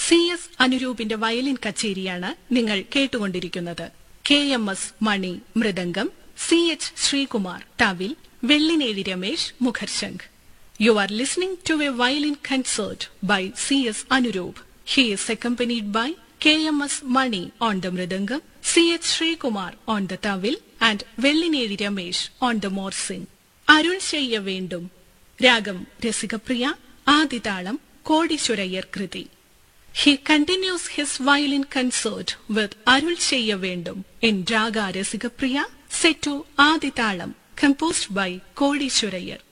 C S അനുരൂപിന്റെ violin കച്ചേരിയാണ് നിങ്ങൾ കേട്ടുകൊണ്ടിരിക്കുന്നത് K M S Mani mridangam C H Sreekumar thavil Vellinezhi Ramesh mukharshankh you are listening to a violin concert by C S Anuroop he is accompanied by K M S Mani on the mridangam C H Sreekumar on the thavil and Vellinezhi Ramesh on the morsing അരുൾ ചെയ്യ വേണ്ടും രാഗം രസികപ്രിയ ആദിതാളം കോടീശ്വരയ്യർ കൃതി He continues his violin concert with Arul Cheyya Vendum in Raga Rasigapriya set to Aditalam composed by Kodishwarayar.